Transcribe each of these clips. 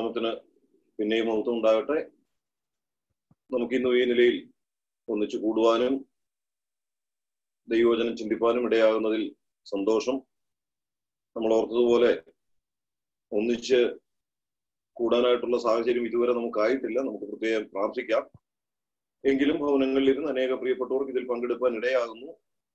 ദൈവനാമത്തിന് പിന്നെയും മഹത്വം ഉണ്ടാകട്ടെ നമുക്ക് ഇന്ന് ഈ നിലയിൽ ഒന്നിച്ചു കൂടുവാനും ദൈവവചനം ചിന്തിപ്പാനും ഇടയാകുന്നതിൽ സന്തോഷം നമ്മൾ ഓർത്തതുപോലെ ഒന്നിച്ച് കൂടാനായിട്ടുള്ള സാഹചര്യം ഇതുവരെ നമുക്കായിട്ടില്ല നമുക്ക് പ്രത്യേകം പ്രാർത്ഥിക്കാം എങ്കിലും ഭവനങ്ങളിൽ ഇരുന്ന് അനേക പ്രിയപ്പെട്ടവർക്ക് ഇതിൽ പങ്കെടുക്കാൻ ഇടയാകുന്നു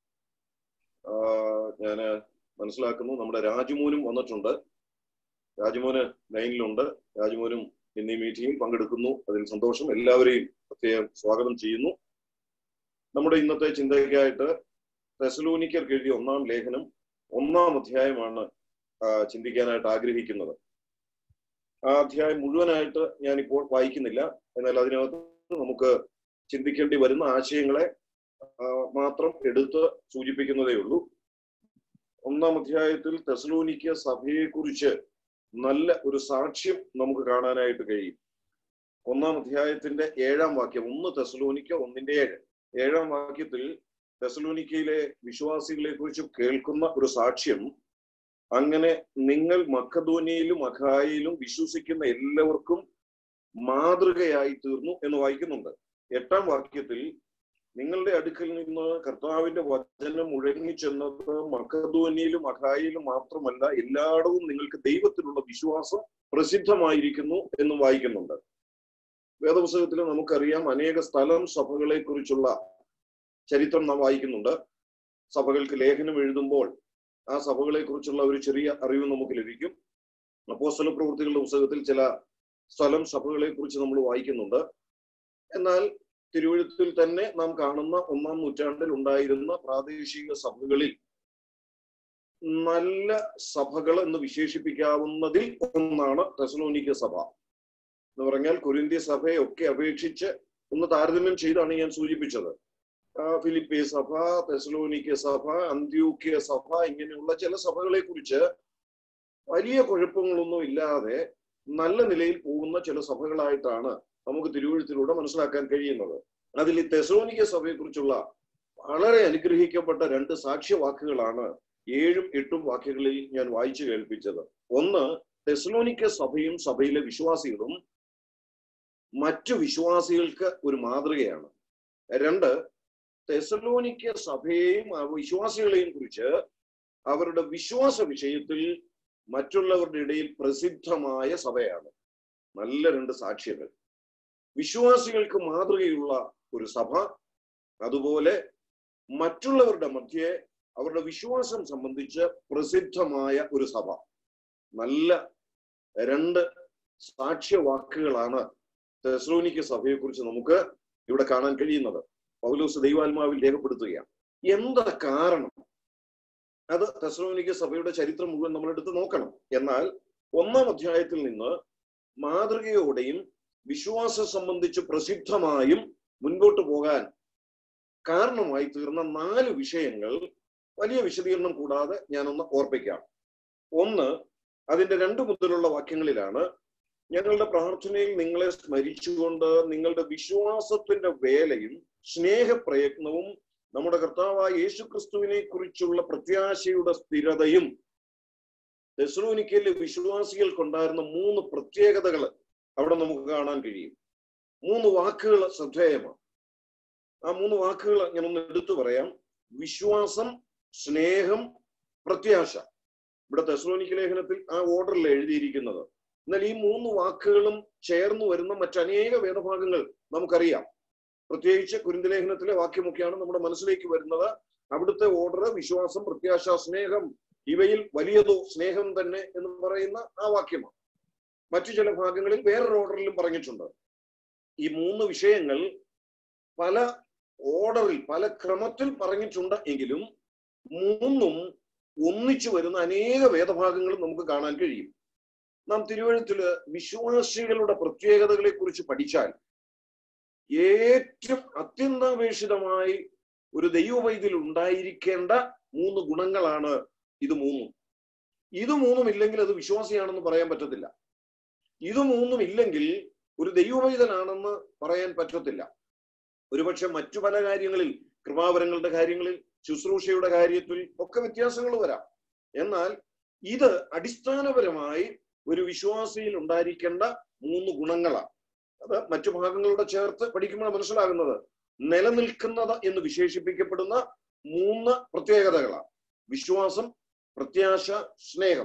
ഞാൻ മനസ്സിലാക്കുന്നു നമ്മുടെ രാജുമോനും വന്നിട്ടുണ്ട് രാജുമോന് ലൈനിലുണ്ട് രാജുമോനും ഇന്ന് ഈ മീറ്റിംഗിൽ പങ്കെടുക്കുന്നു അതിൽ സന്തോഷം എല്ലാവരെയും പ്രത്യേകം സ്വാഗതം ചെയ്യുന്നു നമ്മുടെ ഇന്നത്തെ ചിന്തയ്ക്കായിട്ട് തെസലൂനിക്കർക്ക് എഴുതിയ ഒന്നാം ലേഖനം ഒന്നാം അധ്യായമാണ് ചിന്തിക്കാനായിട്ട് ആഗ്രഹിക്കുന്നത് ആ അധ്യായം മുഴുവനായിട്ട് ഞാനിപ്പോൾ വായിക്കുന്നില്ല എന്നാൽ അതിനകത്ത് നമുക്ക് ചിന്തിക്കേണ്ടി വരുന്ന ആശയങ്ങളെ മാത്രം എടുത്ത് സൂചിപ്പിക്കുന്നതേ ഉള്ളൂ ഒന്നാം അധ്യായത്തിൽ തെസലൂനിക്ക സഭയെക്കുറിച്ച് നല്ല ഒരു സാക്ഷ്യം നമുക്ക് കാണാനായിട്ട് കഴിയും ഒന്നാം അധ്യായത്തിന്റെ ഏഴാം വാക്യം ഒന്ന് തെസലൂനിക്ക ഒന്നിന്റെ ഏഴ് ഏഴാം വാക്യത്തിൽ തെസലൂനിക്കയിലെ വിശ്വാസികളെ കുറിച്ച് കേൾക്കുന്ന ഒരു സാക്ഷ്യം അങ്ങനെ നിങ്ങൾ മക്കധോനിയിലും അഖായിലും വിശ്വസിക്കുന്ന എല്ലാവർക്കും മാതൃകയായി തീർന്നു എന്ന് വായിക്കുന്നുണ്ട് എട്ടാം വാക്യത്തിൽ നിങ്ങളുടെ അടുക്കൽ നിന്ന് കർത്താവിന്റെ വചനം മുഴങ്ങിച്ചെന്നത് മക്കധോനിയിലും അഖായിലും മാത്രമല്ല എല്ലായിടവും നിങ്ങൾക്ക് ദൈവത്തിലുള്ള വിശ്വാസം പ്രസിദ്ധമായിരിക്കുന്നു എന്ന് വായിക്കുന്നുണ്ട് വേദപുസ്തകത്തിൽ നമുക്കറിയാം അനേക സ്ഥലം സഭകളെ കുറിച്ചുള്ള ചരിത്രം നാം വായിക്കുന്നുണ്ട് സഭകൾക്ക് ലേഖനം എഴുതുമ്പോൾ ആ സഭകളെ കുറിച്ചുള്ള ഒരു ചെറിയ അറിവ് നമുക്ക് ലഭിക്കും അപ്പോസ്തല പ്രവൃത്തികളുടെ പുസ്തകത്തിൽ ചില സ്ഥലം സഭകളെ കുറിച്ച് നമ്മൾ വായിക്കുന്നുണ്ട് എന്നാൽ തിരുവഴുത്തിൽ തന്നെ നാം കാണുന്ന ഒന്നാം നൂറ്റാണ്ടിൽ ഉണ്ടായിരുന്ന പ്രാദേശിക സഭകളിൽ നല്ല സഭകൾ എന്ന് വിശേഷിപ്പിക്കാവുന്നതിൽ ഒന്നാണ് തെസലോനിക്ക സഭ എന്ന് പറഞ്ഞാൽ കൊരിന്ത്യ സഭയൊക്കെ അപേക്ഷിച്ച് ഒന്ന് താരതമ്യം ചെയ്താണ് ഞാൻ സൂചിപ്പിച്ചത് ഫിലിപ്പേ സഭ തെസലോനിക്ക സഭ അന്ത്യൂക്യ സഭ ഇങ്ങനെയുള്ള ചില സഭകളെ കുറിച്ച് വലിയ കുഴപ്പങ്ങളൊന്നും ഇല്ലാതെ നല്ല നിലയിൽ പോകുന്ന ചില സഭകളായിട്ടാണ് നമുക്ക് തിരുവഴുത്തിലൂടെ മനസ്സിലാക്കാൻ കഴിയുന്നത് അതിൽ ഈ തെസലോനിക്ക സഭയെ കുറിച്ചുള്ള വളരെ അനുഗ്രഹിക്കപ്പെട്ട രണ്ട് സാക്ഷ്യവാക്കുകളാണ് ഏഴും എട്ടും വാക്യങ്ങളിൽ ഞാൻ വായിച്ചു കേൾപ്പിച്ചത് ഒന്ന് തെസലോനിക്ക സഭയും സഭയിലെ വിശ്വാസികളും മറ്റു വിശ്വാസികൾക്ക് ഒരു മാതൃകയാണ് രണ്ട് തെസലോനിക്ക സഭയെയും വിശ്വാസികളെയും കുറിച്ച് അവരുടെ വിശ്വാസ വിഷയത്തിൽ മറ്റുള്ളവരുടെ ഇടയിൽ പ്രസിദ്ധമായ സഭയാണ് നല്ല രണ്ട് സാക്ഷ്യങ്ങൾ വിശ്വാസികൾക്ക് മാതൃകയുള്ള ഒരു സഭ അതുപോലെ മറ്റുള്ളവരുടെ മധ്യേ അവരുടെ വിശ്വാസം സംബന്ധിച്ച് പ്രസിദ്ധമായ ഒരു സഭ നല്ല രണ്ട് സാക്ഷ്യവാക്കുകളാണ് തെസ്ലോനിക്ക സഭയെക്കുറിച്ച് നമുക്ക് ഇവിടെ കാണാൻ കഴിയുന്നത് പൗലോസ് ദൈവാത്മാവിൽ രേഖപ്പെടുത്തുകയാണ് എന്താ കാരണം അത് തെസ്ലോനിക്ക സഭയുടെ ചരിത്രം മുഴുവൻ നമ്മൾ എടുത്ത് നോക്കണം എന്നാൽ ഒന്നാം അധ്യായത്തിൽ നിന്ന് മാതൃകയോടെയും വിശ്വാസം സംബന്ധിച്ച് പ്രസിദ്ധമായും മുൻപോട്ട് പോകാൻ കാരണമായി തീർന്ന നാല് വിഷയങ്ങൾ വലിയ വിശദീകരണം കൂടാതെ ഞാനൊന്ന് ഓർപ്പിക്കാം ഒന്ന് അതിന്റെ രണ്ടു മുതലുള്ള വാക്യങ്ങളിലാണ് ഞങ്ങളുടെ പ്രാർത്ഥനയിൽ നിങ്ങളെ സ്മരിച്ചുകൊണ്ട് നിങ്ങളുടെ വിശ്വാസത്തിന്റെ വേലയും സ്നേഹപ്രയത്നവും നമ്മുടെ കർത്താവായ യേശു ക്രിസ്തുവിനെ കുറിച്ചുള്ള പ്രത്യാശയുടെ സ്ഥിരതയും തെസ്ലോനിക്കയിലെ വിശ്വാസികൾക്കുണ്ടായിരുന്ന മൂന്ന് പ്രത്യേകതകൾ അവിടെ നമുക്ക് കാണാൻ കഴിയും മൂന്ന് വാക്കുകൾ ശ്രദ്ധേയമാണ് ആ മൂന്ന് വാക്കുകൾ ഞാൻ ഒന്ന് എടുത്തു പറയാം വിശ്വാസം സ്നേഹം പ്രത്യാശ ഇവിടെ തെസ്ലോനിക്ക ലേഖനത്തിൽ ആ ഓർഡറിൽ എഴുതിയിരിക്കുന്നത് എന്നാൽ ഈ മൂന്ന് വാക്കുകളും ചേർന്ന് വരുന്ന മറ്റനേക വേദഭാഗങ്ങൾ നമുക്കറിയാം പ്രത്യേകിച്ച് കുരുന്തലേഖനത്തിലെ വാക്യമൊക്കെയാണ് നമ്മുടെ മനസ്സിലേക്ക് വരുന്നത് അവിടുത്തെ ഓർഡർ വിശ്വാസം പ്രത്യാശ സ്നേഹം ഇവയിൽ വലിയതോ സ്നേഹം തന്നെ എന്ന് പറയുന്ന ആ വാക്യമാണ് മറ്റു ചില ഭാഗങ്ങളിൽ വേറൊരു ഓർഡറിലും പറഞ്ഞിട്ടുണ്ട് ഈ മൂന്ന് വിഷയങ്ങൾ പല ഓർഡറിൽ പല ക്രമത്തിൽ പറഞ്ഞിട്ടുണ്ട് എങ്കിലും മൂന്നും ഒന്നിച്ചു വരുന്ന അനേക വേദഭാഗങ്ങളും നമുക്ക് കാണാൻ കഴിയും നാം തിരുവഴുത്തില് വിശ്വാസികളുടെ പ്രത്യേകതകളെ കുറിച്ച് പഠിച്ചാൽ ഏറ്റവും അത്യന്താപേക്ഷിതമായി ഒരു ദൈവവൈദ്യൽ ഉണ്ടായിരിക്കേണ്ട മൂന്ന് ഗുണങ്ങളാണ് ഇത് മൂന്നും ഇത് മൂന്നും ഇല്ലെങ്കിൽ അത് വിശ്വാസിയാണെന്ന് പറയാൻ പറ്റത്തില്ല ഇത് മൂന്നും ഇല്ലെങ്കിൽ ഒരു ദൈവവൈതലാണെന്ന് പറയാൻ പറ്റത്തില്ല ഒരുപക്ഷെ മറ്റു പല കാര്യങ്ങളിൽ കൃപാവരങ്ങളുടെ കാര്യങ്ങളിൽ ശുശ്രൂഷയുടെ കാര്യത്തിൽ ഒക്കെ വ്യത്യാസങ്ങൾ വരാം എന്നാൽ ഇത് അടിസ്ഥാനപരമായി ഒരു വിശ്വാസിയിൽ ഉണ്ടായിരിക്കേണ്ട മൂന്ന് ഗുണങ്ങളാണ് അത് മറ്റു ഭാഗങ്ങളോട് ചേർത്ത് പഠിക്കുമ്പോൾ മനസ്സിലാകുന്നത് നിലനിൽക്കുന്നത് എന്ന് വിശേഷിപ്പിക്കപ്പെടുന്ന മൂന്ന് പ്രത്യേകതകളാണ് വിശ്വാസം പ്രത്യാശ സ്നേഹം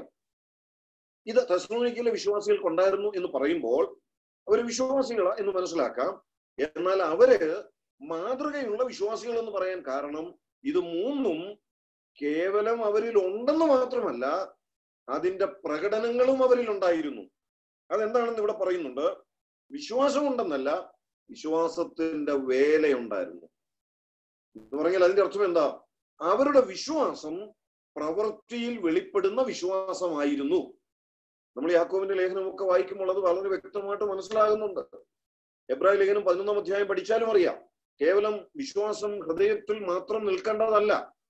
ഇത് തെസ്ലോനിക്കയിലെ വിശ്വാസികൾക്ക് ഉണ്ടായിരുന്നു എന്ന് പറയുമ്പോൾ അവർ വിശ്വാസികളാ എന്ന് മനസ്സിലാക്കാം എന്നാൽ അവര് മാതൃകയുള്ള വിശ്വാസികൾ എന്ന് പറയാൻ കാരണം ഇത് മൂന്നും കേവലം അവരിൽ ഉണ്ടെന്ന് മാത്രമല്ല അതിന്റെ പ്രകടനങ്ങളും അവരിൽ ഉണ്ടായിരുന്നു അതെന്താണെന്ന് ഇവിടെ പറയുന്നുണ്ട് വിശ്വാസം ഉണ്ടെന്നല്ല വിശ്വാസത്തിന്റെ വേലയുണ്ടായിരുന്നു എന്ന് പറഞ്ഞാൽ അതിന്റെ അർത്ഥം എന്താ അവരുടെ വിശ്വാസം പ്രവൃത്തിയിൽ വെളിപ്പെടുന്ന വിശ്വാസമായിരുന്നു നമ്മൾ യാക്കോവിന്റെ ലേഖനമൊക്കെ വായിക്കുമ്പോൾ അത് വളരെ വ്യക്തമായിട്ട് മനസ്സിലാകുന്നുണ്ട് എബ്രാഹിം ലേഖനം പതിനൊന്നാം അധ്യായം പഠിച്ചാലും അറിയാം കേവലം വിശ്വാസം ഹൃദയത്തിൽ മാത്രം നിൽക്കേണ്ടതല്ല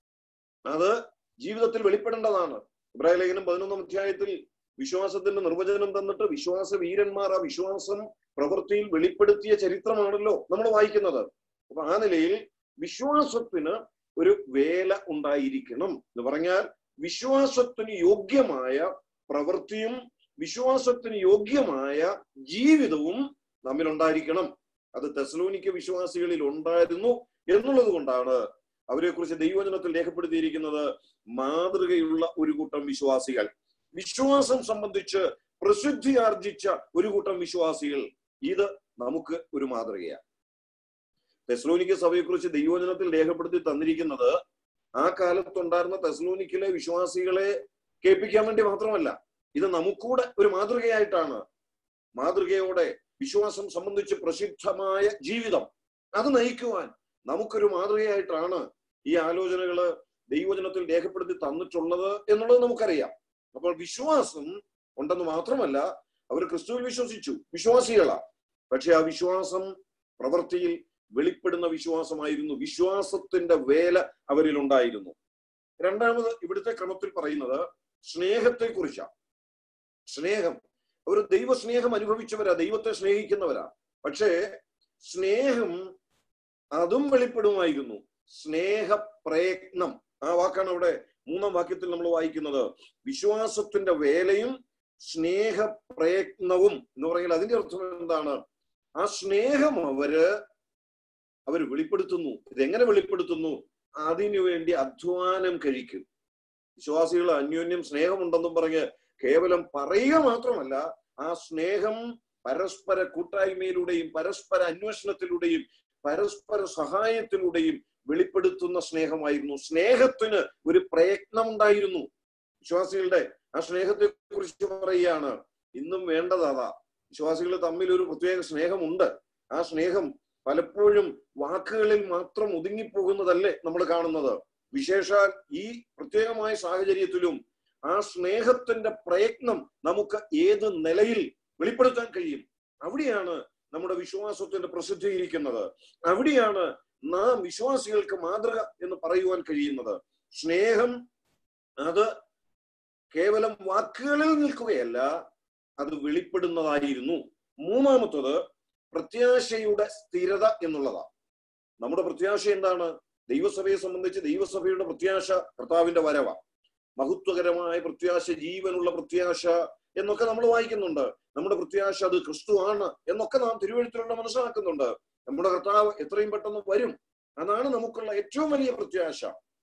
അത് ജീവിതത്തിൽ വെളിപ്പെടേണ്ടതാണ് ഇബ്രാഹിം ലേഖനം പതിനൊന്നാം അധ്യായത്തിൽ വിശ്വാസത്തിന്റെ നിർവചനം തന്നിട്ട് വിശ്വാസ വീരന്മാർ ആ വിശ്വാസം പ്രവൃത്തിയിൽ വെളിപ്പെടുത്തിയ ചരിത്രമാണല്ലോ നമ്മൾ വായിക്കുന്നത് അപ്പൊ ആ നിലയിൽ വിശ്വാസത്തിന് ഒരു വേല ഉണ്ടായിരിക്കണം എന്ന് പറഞ്ഞാൽ വിശ്വാസത്തിന് യോഗ്യമായ പ്രവൃത്തിയും വിശ്വാസത്തിന് യോഗ്യമായ ജീവിതവും നമ്മിൽ ഉണ്ടായിരിക്കണം അത് തെസലോനിക്ക വിശ്വാസികളിൽ ഉണ്ടായിരുന്നു എന്നുള്ളത് കൊണ്ടാണ് അവരെ കുറിച്ച് ദൈവജനത്തിൽ രേഖപ്പെടുത്തിയിരിക്കുന്നത് മാതൃകയുള്ള ഒരു കൂട്ടം വിശ്വാസികൾ വിശ്വാസം സംബന്ധിച്ച് പ്രസിദ്ധി ആർജിച്ച ഒരു കൂട്ടം വിശ്വാസികൾ ഇത് നമുക്ക് ഒരു മാതൃകയാണ് തെസ്ലോനിക്ക സഭയെക്കുറിച്ച് ദൈവജനത്തിൽ രേഖപ്പെടുത്തി തന്നിരിക്കുന്നത് ആ കാലത്തുണ്ടായിരുന്ന തെസ്ലോനിക്കിലെ വിശ്വാസികളെ കേൾപ്പിക്കാൻ വേണ്ടി മാത്രമല്ല ഇത് നമുക്കൂടെ ഒരു മാതൃകയായിട്ടാണ് മാതൃകയോടെ വിശ്വാസം സംബന്ധിച്ച് പ്രസിദ്ധമായ ജീവിതം അത് നയിക്കുവാൻ നമുക്കൊരു മാതൃകയായിട്ടാണ് ഈ ആലോചനകള് ദൈവജനത്തിൽ രേഖപ്പെടുത്തി തന്നിട്ടുള്ളത് എന്നുള്ളത് നമുക്കറിയാം അപ്പോൾ വിശ്വാസം ഉണ്ടെന്ന് മാത്രമല്ല അവർ ക്രിസ്തുവിൽ വിശ്വസിച്ചു വിശ്വാസികളാ പക്ഷെ ആ വിശ്വാസം പ്രവൃത്തിയിൽ വെളിപ്പെടുന്ന വിശ്വാസമായിരുന്നു വിശ്വാസത്തിന്റെ വേല അവരിൽ ഉണ്ടായിരുന്നു രണ്ടാമത് ഇവിടുത്തെ ക്രമത്തിൽ പറയുന്നത് സ്നേഹത്തെ കുറിച്ചാണ് സ്നേഹം അവർ ദൈവസ്നേഹം അനുഭവിച്ചവരാ ദൈവത്തെ സ്നേഹിക്കുന്നവരാ പക്ഷേ സ്നേഹം അതും വെളിപ്പെടുമായിരുന്നു സ്നേഹ പ്രയത്നം ആ വാക്കാണ് അവിടെ മൂന്നാം വാക്യത്തിൽ നമ്മൾ വായിക്കുന്നത് വിശ്വാസത്തിന്റെ വേലയും സ്നേഹ പ്രയത്നവും എന്ന് പറഞ്ഞാൽ അതിന്റെ അർത്ഥം എന്താണ് ആ സ്നേഹം അവര് അവർ വെളിപ്പെടുത്തുന്നു ഇതെങ്ങനെ വെളിപ്പെടുത്തുന്നു അതിനു വേണ്ടി അധ്വാനം കഴിക്കും വിശ്വാസികൾ അന്യോന്യം സ്നേഹമുണ്ടെന്നും പറഞ്ഞ് കേവലം പറയുക മാത്രമല്ല ആ സ്നേഹം പരസ്പര കൂട്ടായ്മയിലൂടെയും പരസ്പര അന്വേഷണത്തിലൂടെയും പരസ്പര സഹായത്തിലൂടെയും വെളിപ്പെടുത്തുന്ന സ്നേഹമായിരുന്നു സ്നേഹത്തിന് ഒരു പ്രയത്നം ഉണ്ടായിരുന്നു വിശ്വാസികളുടെ ആ സ്നേഹത്തെ കുറിച്ച് പറയുകയാണ് ഇന്നും വേണ്ടത് അതാ വിശ്വാസികൾ തമ്മിൽ ഒരു പ്രത്യേക സ്നേഹമുണ്ട് ആ സ്നേഹം പലപ്പോഴും വാക്കുകളിൽ മാത്രം ഒതുങ്ങിപ്പോകുന്നതല്ലേ നമ്മൾ കാണുന്നത് വിശേഷാൽ ഈ പ്രത്യേകമായ സാഹചര്യത്തിലും ആ സ്നേഹത്തിന്റെ പ്രയത്നം നമുക്ക് ഏത് നിലയിൽ വെളിപ്പെടുത്താൻ കഴിയും അവിടെയാണ് നമ്മുടെ വിശ്വാസത്തിന്റെ പ്രസിദ്ധീകരിക്കുന്നത് അവിടെയാണ് നാം വിശ്വാസികൾക്ക് മാതൃക എന്ന് പറയുവാൻ കഴിയുന്നത് സ്നേഹം അത് കേവലം വാക്കുകളിൽ നിൽക്കുകയല്ല അത് വെളിപ്പെടുന്നതായിരുന്നു മൂന്നാമത്തത് പ്രത്യാശയുടെ സ്ഥിരത എന്നുള്ളതാണ് നമ്മുടെ പ്രത്യാശ എന്താണ് ദൈവസഭയെ സംബന്ധിച്ച് ദൈവസഭയുടെ പ്രത്യാശ കർത്താവിന്റെ വരവ മഹത്വകരമായ പ്രത്യാശ ജീവനുള്ള പ്രത്യാശ എന്നൊക്കെ നമ്മൾ വായിക്കുന്നുണ്ട് നമ്മുടെ പ്രത്യാശ അത് ക്രിസ്തു ആണ് എന്നൊക്കെ നാം തിരുവഴുത്തിലൂടെ മനസ്സിലാക്കുന്നുണ്ട് നമ്മുടെ കർത്താവ് എത്രയും പെട്ടെന്ന് വരും അതാണ് നമുക്കുള്ള ഏറ്റവും വലിയ പ്രത്യാശ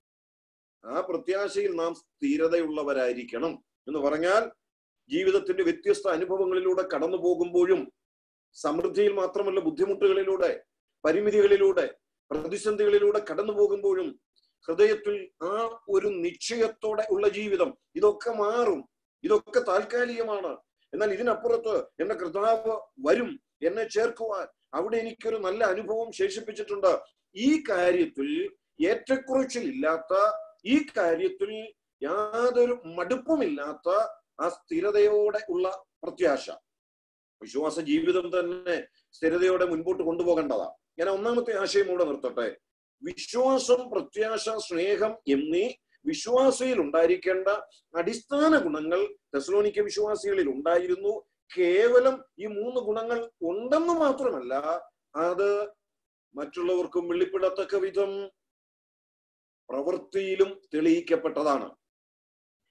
ആ പ്രത്യാശയിൽ നാം സ്ഥിരതയുള്ളവരായിരിക്കണം എന്ന് പറഞ്ഞാൽ ജീവിതത്തിന്റെ വ്യത്യസ്ത അനുഭവങ്ങളിലൂടെ കടന്നു പോകുമ്പോഴും സമൃദ്ധിയിൽ മാത്രമല്ല ബുദ്ധിമുട്ടുകളിലൂടെ പരിമിതികളിലൂടെ പ്രതിസന്ധികളിലൂടെ കടന്നു പോകുമ്പോഴും ഹൃദയത്തിൽ ആ ഒരു നിശ്ചയത്തോടെ ഉള്ള ജീവിതം ഇതൊക്കെ മാറും ഇതൊക്കെ താൽക്കാലികമാണ് എന്നാൽ ഇതിനപ്പുറത്ത് എന്റെ കർത്താവ് വരും എന്നെ ചേർക്കുവാൻ അവിടെ എനിക്കൊരു നല്ല അനുഭവം ശേഷിപ്പിച്ചിട്ടുണ്ട് ഈ കാര്യത്തിൽ ഏറ്റക്കുറച്ചിലില്ലാത്ത ഈ കാര്യത്തിൽ യാതൊരു മടുപ്പുമില്ലാത്ത ആ സ്ഥിരതയോടെ ഉള്ള പ്രത്യാശ വിശ്വാസ ജീവിതം തന്നെ സ്ഥിരതയോടെ മുൻപോട്ട് കൊണ്ടുപോകേണ്ടതാ ഞാൻ ഒന്നാമത്തെ ആശയം ഇവിടെ നിർത്തട്ടെ വിശ്വാസം പ്രത്യാശ സ്നേഹം എന്നീ വിശ്വാസിയിൽ ഉണ്ടായിരിക്കേണ്ട അടിസ്ഥാന ഗുണങ്ങൾ തെസലോനിക്ക വിശ്വാസികളിൽ ഉണ്ടായിരുന്നു കേവലം ഈ മൂന്ന് ഗുണങ്ങൾ ഉണ്ടെന്ന് മാത്രമല്ല അത് മറ്റുള്ളവർക്കും വെളിപ്പെടത്തക്ക വിധം പ്രവൃത്തിയിലും തെളിയിക്കപ്പെട്ടതാണ്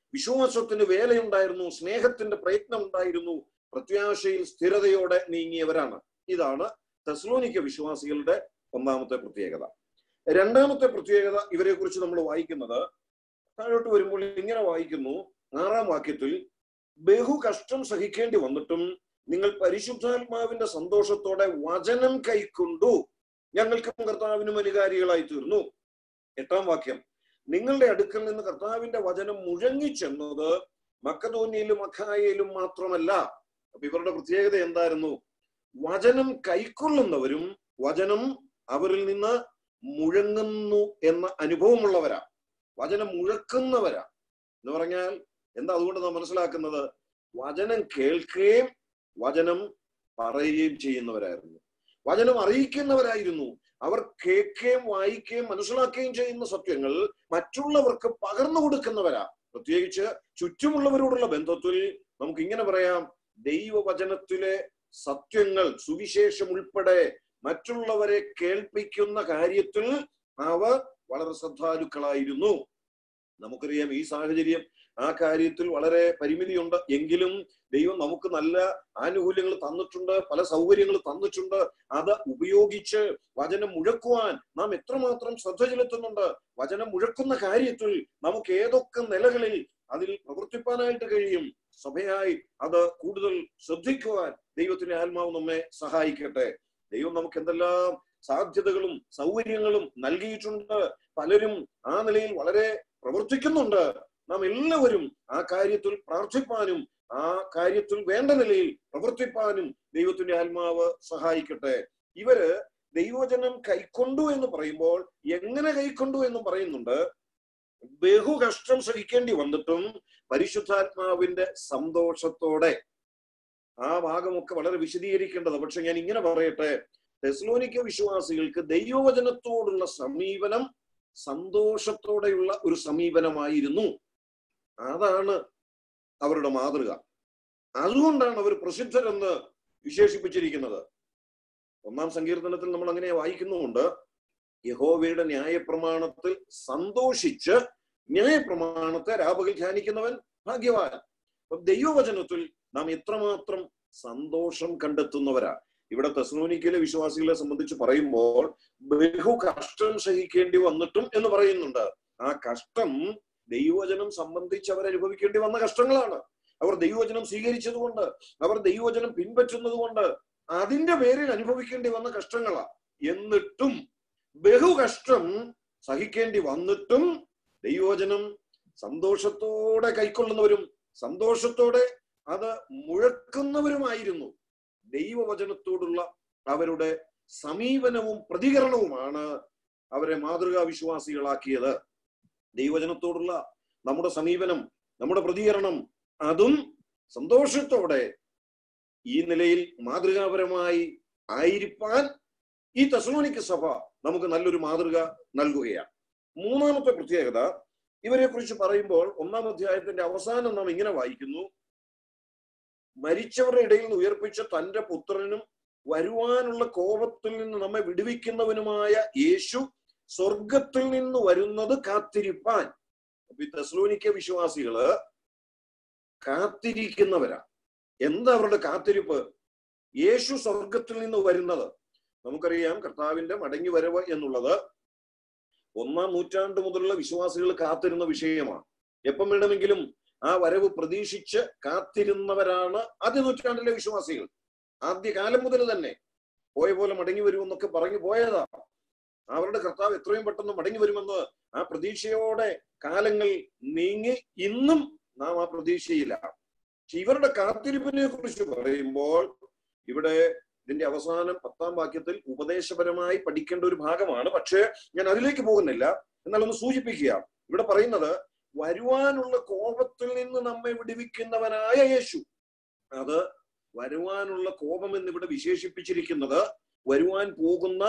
വിശ്വാസത്തിന് വേലയുണ്ടായിരുന്നു സ്നേഹത്തിന്റെ പ്രയത്നം ഉണ്ടായിരുന്നു പ്രത്യാശയിൽ സ്ഥിരതയോടെ നീങ്ങിയവരാണ് ഇതാണ് തെസ്ലോനിക്ക വിശ്വാസികളുടെ ഒന്നാമത്തെ പ്രത്യേകത രണ്ടാമത്തെ പ്രത്യേകത ഇവരെ കുറിച്ച് നമ്മൾ വായിക്കുന്നത് താഴോട്ട് വരുമ്പോൾ ഇങ്ങനെ വായിക്കുന്നു ആറാം വാക്യത്തിൽ ബഹു കഷ്ടം സഹിക്കേണ്ടി വന്നിട്ടും നിങ്ങൾ പരിശുദ്ധാത്മാവിന്റെ സന്തോഷത്തോടെ വചനം കൈക്കൊണ്ടു ഞങ്ങൾക്കും കർത്താവിനും അനുകാരികളായി തീർന്നു എട്ടാം വാക്യം നിങ്ങളുടെ അടുക്കൽ നിന്ന് കർത്താവിന്റെ വചനം മുഴങ്ങിച്ചെന്നത് മക്കതോന്യയിലും അഖായയിലും മാത്രമല്ല അപ്പൊ ഇവരുടെ പ്രത്യേകത എന്തായിരുന്നു വചനം കൈക്കൊള്ളുന്നവരും വചനം അവരിൽ നിന്ന് മുഴങ്ങുന്നു എന്ന അനുഭവമുള്ളവരാ വചനം മുഴക്കുന്നവരാ എന്ന് പറഞ്ഞാൽ എന്താ അതുകൊണ്ട് നാം മനസ്സിലാക്കുന്നത് വചനം കേൾക്കുകയും വചനം പറയുകയും ചെയ്യുന്നവരായിരുന്നു വചനം അറിയിക്കുന്നവരായിരുന്നു അവർ കേൾക്കുകയും വായിക്കുകയും മനസ്സിലാക്കുകയും ചെയ്യുന്ന സത്യങ്ങൾ മറ്റുള്ളവർക്ക് പകർന്നു കൊടുക്കുന്നവരാ പ്രത്യേകിച്ച് ചുറ്റുമുള്ളവരോടുള്ള ബന്ധത്തിൽ നമുക്ക് ഇങ്ങനെ പറയാം ദൈവവചനത്തിലെ സത്യങ്ങൾ സുവിശേഷം ഉൾപ്പെടെ മറ്റുള്ളവരെ കേൾപ്പിക്കുന്ന കാര്യത്തിൽ അവർ വളരെ ശ്രദ്ധാലുക്കളായിരുന്നു നമുക്കറിയാം ഈ സാഹചര്യം ആ കാര്യത്തിൽ വളരെ പരിമിതിയുണ്ട് എങ്കിലും ദൈവം നമുക്ക് നല്ല ആനുകൂല്യങ്ങൾ തന്നിട്ടുണ്ട് പല സൗകര്യങ്ങൾ തന്നിട്ടുണ്ട് അത് ഉപയോഗിച്ച് വചനം മുഴക്കുവാൻ നാം എത്രമാത്രം ശ്രദ്ധ ചെലുത്തുന്നുണ്ട് വചനം മുഴക്കുന്ന കാര്യത്തിൽ നമുക്ക് ഏതൊക്കെ നിലകളിൽ അതിൽ പ്രവർത്തിപ്പാനായിട്ട് കഴിയും സഭയായി അത് കൂടുതൽ ശ്രദ്ധിക്കുവാൻ ദൈവത്തിന്റെ ആത്മാവ് നമ്മെ സഹായിക്കട്ടെ ദൈവം നമുക്ക് എന്തെല്ലാം സാധ്യതകളും സൗകര്യങ്ങളും നൽകിയിട്ടുണ്ട് പലരും ആ നിലയിൽ വളരെ പ്രവർത്തിക്കുന്നുണ്ട് നാം എല്ലാവരും ആ കാര്യത്തിൽ പ്രാർത്ഥിപ്പാനും ആ കാര്യത്തിൽ വേണ്ട നിലയിൽ പ്രവർത്തിപ്പാനും ദൈവത്തിന്റെ ആത്മാവ് സഹായിക്കട്ടെ ഇവര് ദൈവജനം കൈക്കൊണ്ടു എന്ന് പറയുമ്പോൾ എങ്ങനെ കൈക്കൊണ്ടു എന്ന് പറയുന്നുണ്ട് ബഹു കഷ്ടം സഹിക്കേണ്ടി വന്നിട്ടും പരിശുദ്ധാത്മാവിന്റെ സന്തോഷത്തോടെ ആ ഭാഗമൊക്കെ വളരെ വിശദീകരിക്കേണ്ടത് പക്ഷെ ഞാൻ ഇങ്ങനെ പറയട്ടെ തെസ്ലോനിക്ക വിശ്വാസികൾക്ക് ദൈവവചനത്തോടുള്ള സമീപനം സന്തോഷത്തോടെയുള്ള ഒരു സമീപനമായിരുന്നു അതാണ് അവരുടെ മാതൃക അതുകൊണ്ടാണ് അവർ പ്രസിദ്ധരെന്ന് വിശേഷിപ്പിച്ചിരിക്കുന്നത് ഒന്നാം സങ്കീർത്തനത്തിൽ നമ്മൾ അങ്ങനെ വായിക്കുന്നുമുണ്ട് യഹോവയുടെ ന്യായപ്രമാണത്തിൽ സന്തോഷിച്ച് ന്യായപ്രമാണത്തെ രാപകൽ ധ്യാനിക്കുന്നവൻ ഭാഗ്യവാൻ അപ്പൊ ദൈവവചനത്തിൽ നാം എത്രമാത്രം സന്തോഷം കണ്ടെത്തുന്നവരാ ഇവിടെ തെസ്നോനിക്കയിലെ വിശ്വാസികളെ സംബന്ധിച്ച് പറയുമ്പോൾ ബഹു കഷ്ടം സഹിക്കേണ്ടി വന്നിട്ടും എന്ന് പറയുന്നുണ്ട് ആ കഷ്ടം ദൈവവചനം സംബന്ധിച്ച് അവർ അനുഭവിക്കേണ്ടി വന്ന കഷ്ടങ്ങളാണ് അവർ ദൈവവചനം സ്വീകരിച്ചതുകൊണ്ട് അവർ ദൈവവചനം പിൻപറ്റുന്നത് കൊണ്ട് അതിന്റെ പേരിൽ അനുഭവിക്കേണ്ടി വന്ന കഷ്ടങ്ങളാ എന്നിട്ടും ബഹു കഷ്ടം സഹിക്കേണ്ടി വന്നിട്ടും ദൈവവചനം സന്തോഷത്തോടെ കൈക്കൊള്ളുന്നവരും സന്തോഷത്തോടെ അത് മുഴക്കുന്നവരുമായിരുന്നു ദൈവവചനത്തോടുള്ള അവരുടെ സമീപനവും പ്രതികരണവുമാണ് അവരെ മാതൃകാ വിശ്വാസികളാക്കിയത് ദൈവവചനത്തോടുള്ള നമ്മുടെ സമീപനം നമ്മുടെ പ്രതികരണം അതും സന്തോഷത്തോടെ ഈ നിലയിൽ മാതൃകാപരമായി ആയിരിക്കാൻ ഈ തെസലോനിക്ക സഭ നമുക്ക് നല്ലൊരു മാതൃക നൽകുകയാണ് മൂന്നാമത്തെ പ്രത്യേകത ഇവരെ കുറിച്ച് പറയുമ്പോൾ ഒന്നാം അധ്യായത്തിന്റെ അവസാനം നാം ഇങ്ങനെ വായിക്കുന്നു മരിച്ചവരുടെ ഇടയിൽ നിന്ന് ഉയർപ്പിച്ച തന്റെ പുത്രനും വരുവാനുള്ള കോപത്തിൽ നിന്ന് നമ്മെ വിടുവിക്കുന്നവനുമായ യേശു സ്വർഗത്തിൽ നിന്ന് വരുന്നത് കാത്തിരിപ്പാൻ അപ്പൊ ഈ തെസ്ലോനിക്ക വിശ്വാസികള് കാത്തിരിക്കുന്നവരാ എന്താ അവരുടെ കാത്തിരിപ്പ് യേശു സ്വർഗത്തിൽ നിന്ന് വരുന്നത് നമുക്കറിയാം കർത്താവിന്റെ മടങ്ങി വരവ് എന്നുള്ളത് ഒന്നാം നൂറ്റാണ്ട് മുതലുള്ള വിശ്വാസികൾ കാത്തിരുന്ന വിഷയമാണ് എപ്പം വേണമെങ്കിലും ആ വരവ് പ്രതീക്ഷിച്ച് കാത്തിരുന്നവരാണ് ആദ്യ നൂറ്റാണ്ടിലെ വിശ്വാസികൾ ആദ്യകാലം മുതൽ തന്നെ പോയ പോലെ മടങ്ങി വരുമെന്നൊക്കെ പറഞ്ഞു പോയതാ അവരുടെ കർത്താവ് എത്രയും പെട്ടെന്ന് മടങ്ങി വരുമെന്ന് ആ പ്രതീക്ഷയോടെ കാലങ്ങൾ നീങ്ങി ഇന്നും നാം ആ പ്രതീക്ഷയിലാണ് പക്ഷെ ഇവരുടെ കാത്തിരിപ്പിനെ കുറിച്ച് പറയുമ്പോൾ ഇവിടെ ഇതിന്റെ അവസാനം പത്താം വാക്യത്തിൽ ഉപദേശപരമായി പഠിക്കേണ്ട ഒരു ഭാഗമാണ് പക്ഷേ ഞാൻ അതിലേക്ക് പോകുന്നില്ല എന്നാൽ ഒന്ന് സൂചിപ്പിക്കുക ഇവിടെ പറയുന്നത് വരുവാനുള്ള കോപത്തിൽ നിന്ന് നമ്മെ വിടുവിക്കുന്നവനായ യേശു അത് വരുവാനുള്ള കോപം എന്ന് ഇവിടെ വിശേഷിപ്പിച്ചിരിക്കുന്നത് വരുവാൻ പോകുന്ന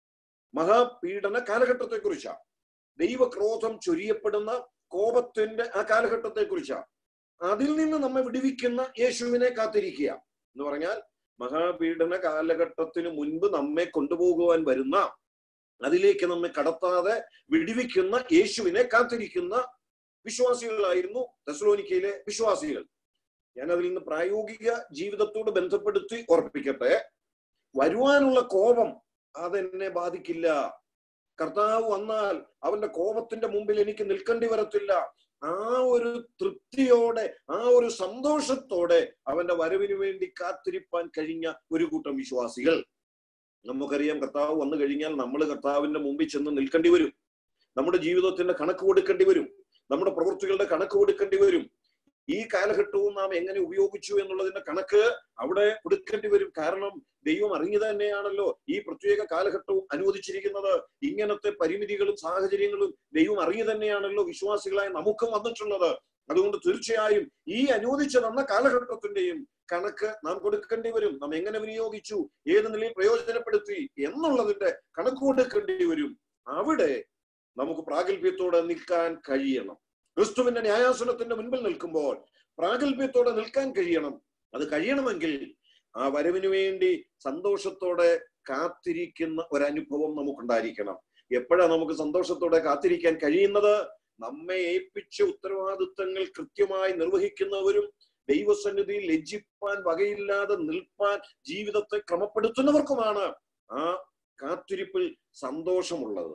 മഹാപീഡന കാലഘട്ടത്തെ കുറിച്ചാണ് ദൈവക്രോധം ചൊരിയപ്പെടുന്ന കോപത്തിന്റെ ആ കാലഘട്ടത്തെ കുറിച്ചാണ് അതിൽ നിന്ന് നമ്മെ വിടുവിക്കുന്ന യേശുവിനെ കാത്തിരിക്കുക എന്ന് പറഞ്ഞാൽ മഹാപീഡന കാലഘട്ടത്തിന് മുൻപ് നമ്മെ കൊണ്ടുപോകുവാൻ വരുന്ന അതിലേക്ക് നമ്മെ കടത്താതെ വിടുവിക്കുന്ന യേശുവിനെ കാത്തിരിക്കുന്ന വിശ്വാസികളായിരുന്നു തെസ്ലോനിക്കയിലെ വിശ്വാസികൾ ഞാൻ അതിൽ നിന്ന് പ്രായോഗിക ജീവിതത്തോട് ബന്ധപ്പെടുത്തി ഓർപ്പിക്കട്ടെ വരുവാനുള്ള കോപം അതെന്നെ ബാധിക്കില്ല കർത്താവ് വന്നാൽ അവന്റെ കോപത്തിന്റെ മുമ്പിൽ എനിക്ക് നിൽക്കേണ്ടി വരത്തില്ല ആ ഒരു തൃപ്തിയോടെ ആ ഒരു സന്തോഷത്തോടെ അവന്റെ വരവിന് വേണ്ടി കാത്തിരിപ്പാൻ കഴിഞ്ഞ ഒരു കൂട്ടം വിശ്വാസികൾ നമുക്കറിയാം കർത്താവ് വന്നു കഴിഞ്ഞാൽ നമ്മൾ കർത്താവിന്റെ മുമ്പിൽ ചെന്ന് നിൽക്കേണ്ടി വരും നമ്മുടെ ജീവിതത്തിന്റെ കണക്ക് കൊടുക്കേണ്ടി വരും നമ്മുടെ പ്രവൃത്തികളുടെ കണക്ക് കൊടുക്കേണ്ടി വരും ഈ കാലഘട്ടവും നാം എങ്ങനെ ഉപയോഗിച്ചു എന്നുള്ളതിന്റെ കണക്ക് അവിടെ കൊടുക്കേണ്ടി വരും കാരണം ദൈവം അറിഞ്ഞു തന്നെയാണല്ലോ ഈ പ്രത്യേക കാലഘട്ടവും അനുവദിച്ചിരിക്കുന്നത് ഇങ്ങനത്തെ പരിമിതികളും സാഹചര്യങ്ങളും ദൈവം അറിഞ്ഞു തന്നെയാണല്ലോ വിശ്വാസികളായ നമുക്കും വന്നിട്ടുള്ളത് അതുകൊണ്ട് തീർച്ചയായും ഈ അനുവദിച്ചു തന്ന കാലഘട്ടത്തിന്റെയും കണക്ക് നാം കൊടുക്കേണ്ടി വരും നാം എങ്ങനെ വിനിയോഗിച്ചു ഏത് നിലയിൽ പ്രയോജനപ്പെടുത്തി എന്നുള്ളതിന്റെ കണക്ക് കൊടുക്കേണ്ടി വരും അവിടെ നമുക്ക് പ്രാഗൽഭ്യത്തോടെ നിൽക്കാൻ കഴിയണം ക്രിസ്തുവിന്റെ ന്യായാസനത്തിന്റെ മുൻപിൽ നിൽക്കുമ്പോൾ പ്രാഗൽഭ്യത്തോടെ നിൽക്കാൻ കഴിയണം അത് കഴിയണമെങ്കിൽ ആ വരവിന് വേണ്ടി സന്തോഷത്തോടെ കാത്തിരിക്കുന്ന ഒരനുഭവം നമുക്കുണ്ടായിരിക്കണം എപ്പോഴാ നമുക്ക് സന്തോഷത്തോടെ കാത്തിരിക്കാൻ കഴിയുന്നത് നമ്മെ ഏൽപ്പിച്ച ഉത്തരവാദിത്തങ്ങൾ കൃത്യമായി നിർവഹിക്കുന്നവരും ദൈവസന്നിധിയിൽ ലജ്ജിപ്പാൻ വകയില്ലാതെ നിൽപ്പാൻ ജീവിതത്തെ ക്രമപ്പെടുത്തുന്നവർക്കുമാണ് ആ കാത്തിരിപ്പിൽ സന്തോഷമുള്ളത്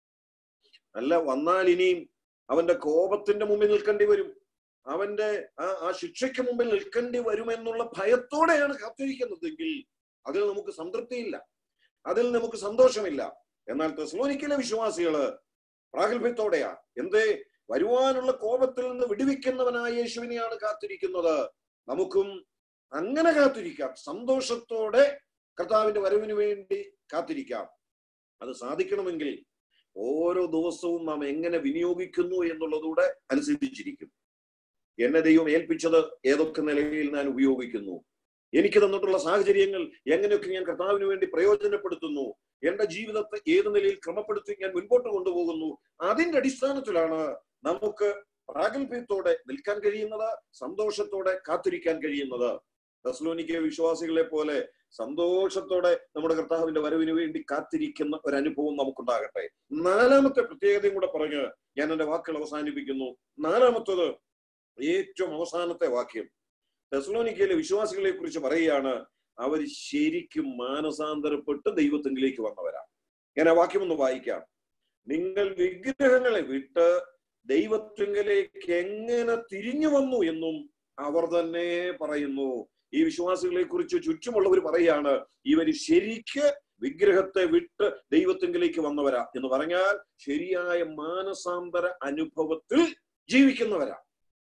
അല്ല വന്നാൽ ഇനിയും അവന്റെ കോപത്തിന്റെ മുമ്പിൽ നിൽക്കേണ്ടി വരും അവന്റെ ആ ആ ശിക്ഷയ്ക്ക് മുമ്പിൽ നിൽക്കേണ്ടി വരുമെന്നുള്ള ഭയത്തോടെയാണ് കാത്തിരിക്കുന്നതെങ്കിൽ അതിൽ നമുക്ക് സംതൃപ്തിയില്ല അതിൽ നമുക്ക് സന്തോഷമില്ല എന്നാൽ തെസ്ലോനിക്കിലെ വിശ്വാസികള് പ്രാഗൽഭ്യത്തോടെയാ എന്തേ വരുവാനുള്ള കോപത്തിൽ നിന്ന് വിടുവിക്കുന്നവനായ യേശുവിനെയാണ് കാത്തിരിക്കുന്നത് നമുക്കും അങ്ങനെ കാത്തിരിക്കാം സന്തോഷത്തോടെ കർത്താവിന്റെ വരവിന് വേണ്ടി കാത്തിരിക്കാം അത് സാധിക്കണമെങ്കിൽ ഓരോ ദിവസവും നാം എങ്ങനെ വിനിയോഗിക്കുന്നു എന്നുള്ളതൂടെ അനുസരിച്ചിരിക്കും എന്നെ ദൈവം ഏൽപ്പിച്ചത് ഏതൊക്കെ നിലയിൽ ഞാൻ ഉപയോഗിക്കുന്നു എനിക്ക് തന്നിട്ടുള്ള സാഹചര്യങ്ങൾ എങ്ങനെയൊക്കെ ഞാൻ കർത്താവിന് വേണ്ടി പ്രയോജനപ്പെടുത്തുന്നു എന്റെ ജീവിതത്തെ ഏത് നിലയിൽ ക്രമപ്പെടുത്തി ഞാൻ മുൻപോട്ട് കൊണ്ടുപോകുന്നു അതിന്റെ അടിസ്ഥാനത്തിലാണ് നമുക്ക് പ്രാഗൽഭ്യത്തോടെ നിൽക്കാൻ കഴിയുന്നത് സന്തോഷത്തോടെ കാത്തിരിക്കാൻ കഴിയുന്നത് തെസ്ലോനിക്ക വിശ്വാസികളെ പോലെ സന്തോഷത്തോടെ നമ്മുടെ കർത്താവിന്റെ വരവിന് വേണ്ടി കാത്തിരിക്കുന്ന ഒരു അനുഭവം നമുക്കുണ്ടാകട്ടെ നാലാമത്തെ പ്രത്യേകതയും കൂടെ പറഞ്ഞ് ഞാൻ എന്റെ വാക്കുകൾ അവസാനിപ്പിക്കുന്നു നാലാമത്തത് ഏറ്റവും അവസാനത്തെ വാക്യം തെസ്ലോനിക്കയിലെ വിശ്വാസികളെ കുറിച്ച് പറയുകയാണ് അവർ ശരിക്കും മാനസാന്തരപ്പെട്ട് ദൈവത്തിങ്കിലേക്ക് വന്നവരാണ് ഞാൻ ആ വാക്യം ഒന്ന് വായിക്കാം നിങ്ങൾ വിഗ്രഹങ്ങളെ വിട്ട് ദൈവത്തിങ്കലേക്ക് എങ്ങനെ തിരിഞ്ഞു വന്നു എന്നും അവർ തന്നെ പറയുന്നു ഈ വിശ്വാസികളെ കുറിച്ച് ചുറ്റുമുള്ളവർ പറയാണ് ഇവർ ശരിക്ക് വിഗ്രഹത്തെ വിട്ട് ദൈവത്തിങ്കിലേക്ക് വന്നവരാ എന്ന് പറഞ്ഞാൽ ശരിയായ മാനസാന്തര അനുഭവത്തിൽ ജീവിക്കുന്നവരാ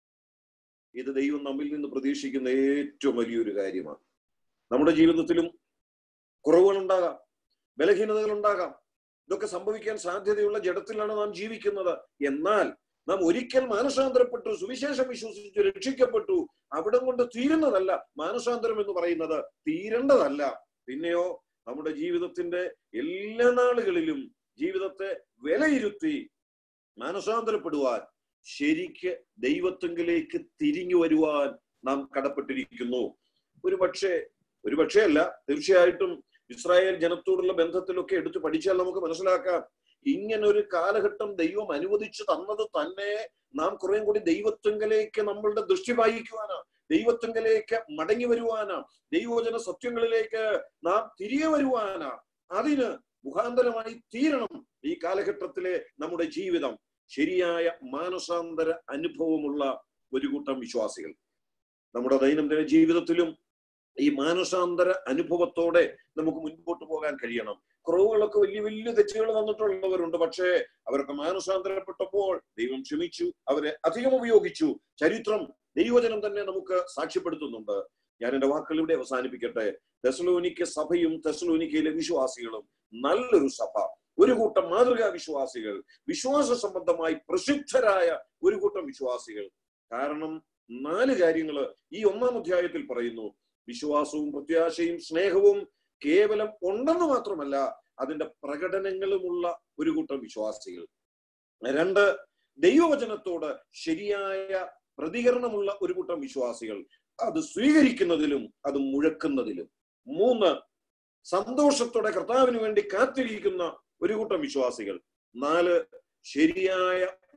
ഇത് ദൈവം നമ്മിൽ നിന്ന് പ്രതീക്ഷിക്കുന്ന ഏറ്റവും വലിയൊരു കാര്യമാണ് നമ്മുടെ ജീവിതത്തിലും കുറവുകൾ ഉണ്ടാകാം ബലഹീനതകൾ ഉണ്ടാകാം ഇതൊക്കെ സംഭവിക്കാൻ സാധ്യതയുള്ള ജഡത്തിലാണ് നാം ജീവിക്കുന്നത് എന്നാൽ നാം ഒരിക്കൽ മാനസാന്തരപ്പെട്ടു സുവിശേഷം വിശ്വസിച്ചു രക്ഷിക്കപ്പെട്ടു അവിടം കൊണ്ട് തീരുന്നതല്ല മാനസാന്തരം എന്ന് പറയുന്നത് തീരേണ്ടതല്ല പിന്നെയോ നമ്മുടെ ജീവിതത്തിന്റെ എല്ലാ നാളുകളിലും ജീവിതത്തെ വിലയിരുത്തി മാനസാന്തരപ്പെടുവാൻ ശരിക്ക് ദൈവത്വങ്കിലേക്ക് തിരിഞ്ഞു വരുവാൻ നാം കടപ്പെട്ടിരിക്കുന്നു ഒരു പക്ഷേ ഒരു പക്ഷേ അല്ല തീർച്ചയായിട്ടും ഇസ്രായേൽ ജനത്തോടുള്ള ബന്ധത്തിലൊക്കെ എടുത്തു പഠിച്ചാൽ നമുക്ക് മനസ്സിലാക്കാം ഇങ്ങനെ ഒരു കാലഘട്ടം ദൈവം അനുവദിച്ചു തന്നത് തന്നെ നാം കുറേം കൂടി ദൈവത്വങ്കലേക്ക് നമ്മളുടെ ദൃഷ്ടി വായിക്കുവാനാ ദൈവത്വങ്കലേക്ക് മടങ്ങി വരുവാനാ ദൈവവചന സത്യങ്ങളിലേക്ക് നാം തിരികെ വരുവാനാ അതിന് മുഖാന്തരമായി തീരണം ഈ കാലഘട്ടത്തിലെ നമ്മുടെ ജീവിതം ശരിയായ മാനസാന്തര അനുഭവമുള്ള ഒരു കൂട്ടം വിശ്വാസികൾ നമ്മുടെ ദൈനംദിന ജീവിതത്തിലും ഈ മാനസാന്തര അനുഭവത്തോടെ നമുക്ക് മുൻപോട്ട് പോകാൻ കഴിയണം കുറവുകളൊക്കെ വലിയ വലിയ തെറ്റുകൾ വന്നിട്ടുള്ളവരുണ്ട് പക്ഷേ അവർക്ക് മാനസാന്തരപ്പെട്ടപ്പോൾ ദൈവം ക്ഷമിച്ചു അവരെ അധികം ഉപയോഗിച്ചു ചരിത്രം ദൈവജനം തന്നെ നമുക്ക് സാക്ഷ്യപ്പെടുത്തുന്നുണ്ട് ഞാൻ എന്റെ വാക്കുകളിലൂടെ അവസാനിപ്പിക്കട്ടെ തെസലോനിക്ക സഭയും തെസലോനിക്കയിലെ വിശ്വാസികളും നല്ലൊരു സഭ ഒരു കൂട്ടം മാതൃകാ വിശ്വാസികൾ വിശ്വാസ സംബന്ധമായി പ്രസിദ്ധരായ ഒരു കൂട്ടം വിശ്വാസികൾ കാരണം നാല് കാര്യങ്ങൾ ഈ ഒന്നാം അധ്യായത്തിൽ പറയുന്നു വിശ്വാസവും പ്രത്യാശയും സ്നേഹവും കേവലം ഉണ്ടെന്ന് മാത്രമല്ല അതിന്റെ പ്രകടനങ്ങളുമുള്ള ഒരു കൂട്ടം വിശ്വാസികൾ രണ്ട് ദൈവവചനത്തോട് ശരിയായ പ്രതികരണമുള്ള ഒരു കൂട്ടം വിശ്വാസികൾ അത് സ്വീകരിക്കുന്നതിലും അത് മുഴക്കുന്നതിലും മൂന്ന് സന്തോഷത്തോടെ കർത്താവിന് വേണ്ടി കാത്തിരിക്കുന്ന ഒരു കൂട്ടം വിശ്വാസികൾ നാല് ശരിയായ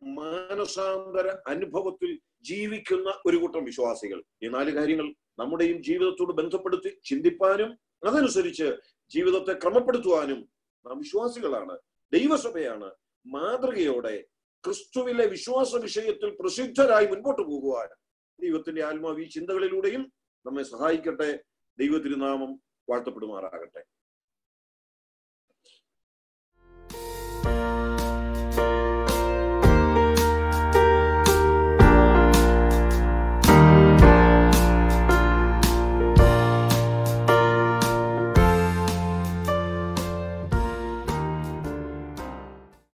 മാനസാന്തര അനുഭവത്തിൽ ജീവിക്കുന്ന ഒരു കൂട്ടം വിശ്വാസികൾ ഈ നാല് കാര്യങ്ങൾ നമ്മുടെയും ജീവിതത്തോട് ബന്ധപ്പെടുത്തി ചിന്തിപ്പാനും അതനുസരിച്ച് ജീവിതത്തെ ക്രമപ്പെടുത്തുവാനും നാം വിശ്വാസികളാണ് ദൈവസഭയാണ് മാതൃകയോടെ ക്രിസ്തുവിലെ വിശ്വാസ വിഷയത്തിൽ പ്രസിദ്ധരായി മുൻപോട്ട് പോകുവാൻ ദൈവത്തിന്റെ ആത്മാവ് ഈ ചിന്തകളിലൂടെയും നമ്മെ സഹായിക്കട്ടെ ദൈവ തിരുനാമം വാഴ്ത്തപ്പെടുമാറാകട്ടെ